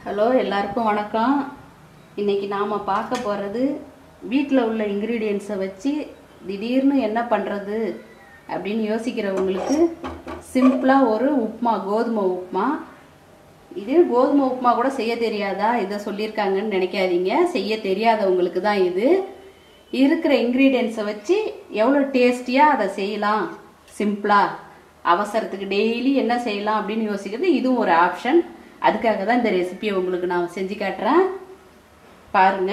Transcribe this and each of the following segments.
hello எல்லாருக்கும் வணக்கம் இன்னைக்கு நாம் பார்க்க போகிறது வீட்டில் உள்ள இன்க்ரீடியன்ஸை வச்சு திடீர்னு என்ன பண்ணுறது அப்படின்னு யோசிக்கிறவங்களுக்கு சிம்பிளாக ஒரு உப்புமா கோதுமை உப்புமா இது கோதுமை உப்புமா கூட செய்ய தெரியாதா இதை சொல்லியிருக்காங்கன்னு நினைக்காதீங்க செய்ய தெரியாதவங்களுக்கு தான் இது இருக்கிற இன்க்ரீடியன்ஸை வச்சு எவ்வளோ டேஸ்டியாக அதை செய்யலாம் சிம்பிளாக அவசரத்துக்கு டெய்லி என்ன செய்யலாம் அப்படின்னு யோசிக்கிறது இதுவும் ஒரு ஆப்ஷன் அதுக்காக தான் இந்த ரெசிபியை உங்களுக்கு நான் செஞ்சு காட்டுறேன் பாருங்க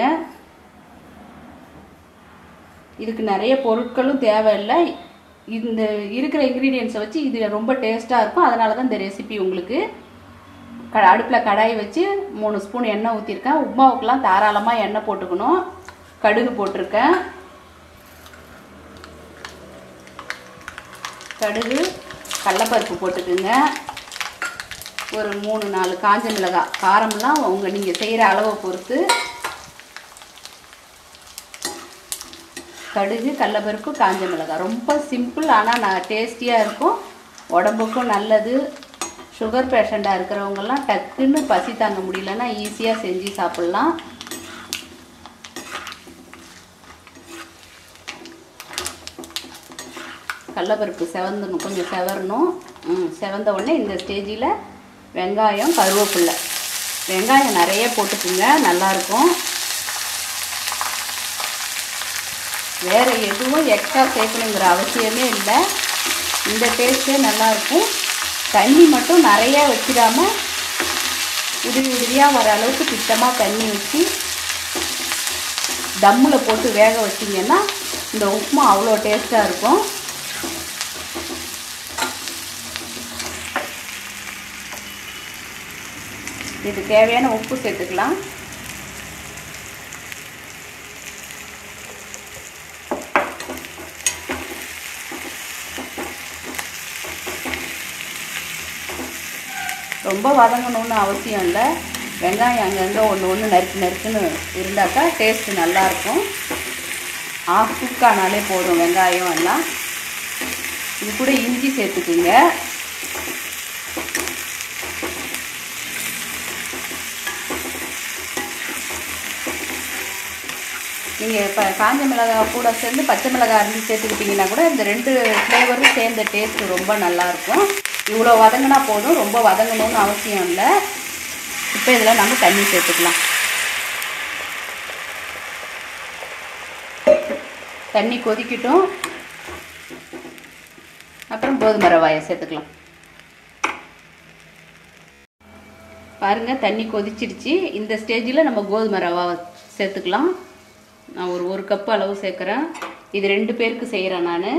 இதுக்கு நிறைய பொருட்களும் தேவையில்லை இந்த இருக்கிற இன்க்ரீடியன்ஸை வச்சு இது ரொம்ப டேஸ்ட்டாக இருக்கும் அதனால தான் இந்த ரெசிபி உங்களுக்கு க அடுப்பில் கடாய் வச்சு மூணு ஸ்பூன் எண்ணெய் ஊற்றிருக்கேன் உப்புமாவுக்கெல்லாம் தாராளமாக எண்ணெய் போட்டுக்கணும் கடுகு போட்டிருக்கேன் கடுகு கடலப்பருப்பு போட்டுக்குங்க ஒரு மூணு நாலு காஞ்ச மிளகாய் காரம்லாம் உங்கள் நீங்கள் செய்கிற அளவை பொறுத்து கடுகு கடலப்பருப்பு காஞ்ச மிளகாய் ரொம்ப சிம்பிள் ஆனால் நான் டேஸ்டியாக இருக்கும் உடம்புக்கும் நல்லது சுகர் பேஷண்ட்டாக இருக்கிறவங்கெல்லாம் டக்குன்னு பசி தாங்க முடியலன்னா ஈஸியாக செஞ்சு சாப்பிட்லாம் கடலப்பருப்பு செவந்தணும் கொஞ்சம் செவரணும் ம் செவந்த உடனே இந்த ஸ்டேஜில் வெங்காயம் கருவேப்பில்லை வெங்காயம் நிறைய போட்டுக்குங்க நல்லாயிருக்கும் வேறு எதுவும் எக்ஸ்ட்ரா சேர்க்கணுங்கிற அவசியமே இல்லை இந்த டேஸ்ட்டே நல்லாயிருக்கும் தண்ணி மட்டும் நிறையா வச்சிடாம உதிரி உதிரியாக வர அளவுக்கு திட்டமாக தண்ணி வச்சு தம்மில் போட்டு வேக வச்சிங்கன்னா இந்த உப்புமா அவ்வளோ டேஸ்ட்டாக இருக்கும் இது தேவையான உப்பு சேர்த்துக்கலாம் ரொம்ப வதங்கணும்னு அவசியம் இல்லை வெங்காயம் அங்கங்கே ஒன்று ஒன்று நறுக்கு நறுக்குன்னு இருந்தாக்கா டேஸ்ட்டு நல்லாயிருக்கும் ஆஃப் குக் ஆனாலே போதும் வெங்காயம் எல்லாம் இது கூட இஞ்சி சேர்த்துக்குங்க நீங்கள் இப்போ காஞ்ச மிளகாய் கூட சேர்ந்து பச்சை மிளகாய் அரிஞ்சு சேர்த்துக்கிட்டிங்கன்னா கூட இந்த ரெண்டு ஃப்ளேவரும் சேர்ந்த டேஸ்ட் ரொம்ப நல்லாயிருக்கும் இவ்வளோ வதங்கினா போதும் ரொம்ப வதங்கணும்னு அவசியம் இல்லை இப்போ இதில் நம்ம தண்ணி சேர்த்துக்கலாம் தண்ணி கொதிக்கட்டும் அப்புறம் கோதுமை ரவாயை சேர்த்துக்கலாம் பாருங்கள் தண்ணி கொதிச்சிடுச்சு இந்த ஸ்டேஜில் நம்ம கோதுமை ரவாவை சேர்த்துக்கலாம் நான் ஒரு ஒரு கப்பு அளவு சேர்க்குறேன் இது ரெண்டு பேருக்கு செய்கிறேன் நான்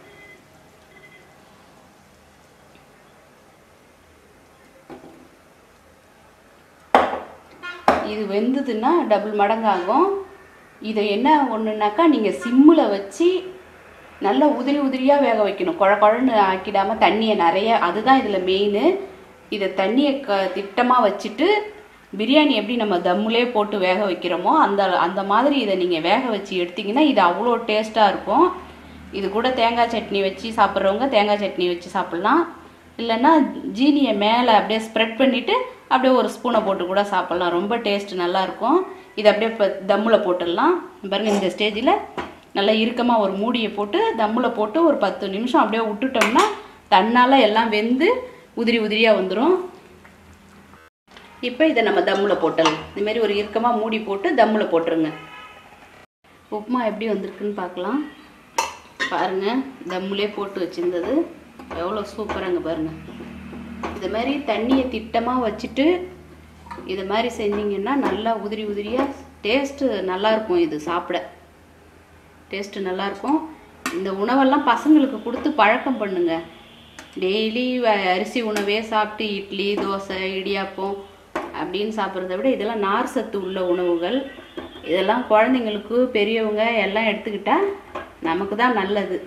இது வெந்ததுன்னா டபுள் மடங்காகும் இதை என்ன ஒன்றுனாக்கா நீங்கள் சிம்மில் வச்சு நல்லா உதிரி உதிரியாக வேக வைக்கணும் குழ குழன்னு ஆக்கிடாமல் தண்ணியை நிறைய அதுதான் இதில் மெயின் இதை தண்ணியை க திட்டமாக வச்சுட்டு பிரியாணி எப்படி நம்ம தம்முலே போட்டு வேக வைக்கிறோமோ அந்த அந்த மாதிரி இதை நீங்கள் வேக வச்சு எடுத்திங்கன்னா இது அவ்வளோ டேஸ்ட்டாக இருக்கும் இது கூட தேங்காய் சட்னி வச்சு சாப்பிட்றவங்க தேங்காய் சட்னி வச்சு சாப்பிட்லாம் இல்லைன்னா ஜீனியை மேலே அப்படியே ஸ்ப்ரெட் பண்ணிவிட்டு அப்படியே ஒரு ஸ்பூனை போட்டு கூட சாப்பிட்லாம் ரொம்ப டேஸ்ட் நல்லாயிருக்கும் இதை அப்படியே இப்போ தம்மில் போட்டுடலாம் பாருங்கள் இந்த ஸ்டேஜில் நல்லா இறுக்கமாக ஒரு மூடியை போட்டு தம்மில் போட்டு ஒரு பத்து நிமிஷம் அப்படியே விட்டுட்டோம்னா தன்னால் எல்லாம் வெந்து உதிரி உதிரியாக வந்துடும் இப்போ இதை நம்ம தம்மில் போட்டலாம் இதுமாரி ஒரு இறுக்கமாக மூடி போட்டு தம்மில் போட்டுருங்க உப்புமா எப்படி வந்திருக்குன்னு பார்க்கலாம் பாருங்கள் தம்முலே போட்டு வச்சுருந்தது எவ்வளோ சூப்பராங்க பாருங்கள் இது மாதிரி தண்ணியை திட்டமாக வச்சுட்டு இது மாதிரி செஞ்சிங்கன்னா நல்லா உதிரி உதிரியாக டேஸ்ட்டு நல்லாயிருக்கும் இது சாப்பிட டேஸ்ட்டு நல்லாயிருக்கும் இந்த உணவெல்லாம் பசங்களுக்கு கொடுத்து பழக்கம் பண்ணுங்கள் டெய்லி அரிசி உணவே சாப்பிட்டு இட்லி தோசை இடியாப்பம் அப்படின்னு சாப்பிட்றத விட இதெல்லாம் நார் சத்து உள்ள உணவுகள் இதெல்லாம் குழந்தைங்களுக்கு பெரியவங்க எல்லாம் எடுத்துக்கிட்டால் நமக்கு தான் நல்லது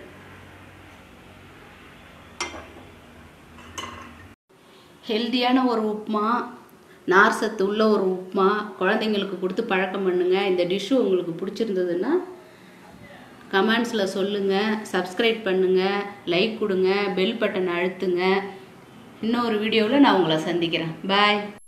ஹெல்த்தியான ஒரு உப்புமா நார் சத்து உள்ள ஒரு உப்புமா குழந்தைங்களுக்கு கொடுத்து பழக்கம் பண்ணுங்கள் இந்த டிஷ்ஷு உங்களுக்கு பிடிச்சிருந்ததுன்னா கமெண்ட்ஸில் சொல்லுங்கள் சப்ஸ்கிரைப் பண்ணுங்கள் லைக் கொடுங்க பெல் பட்டன் அழுத்துங்க இன்னொரு வீடியோவில் நான் உங்களை சந்திக்கிறேன் பாய்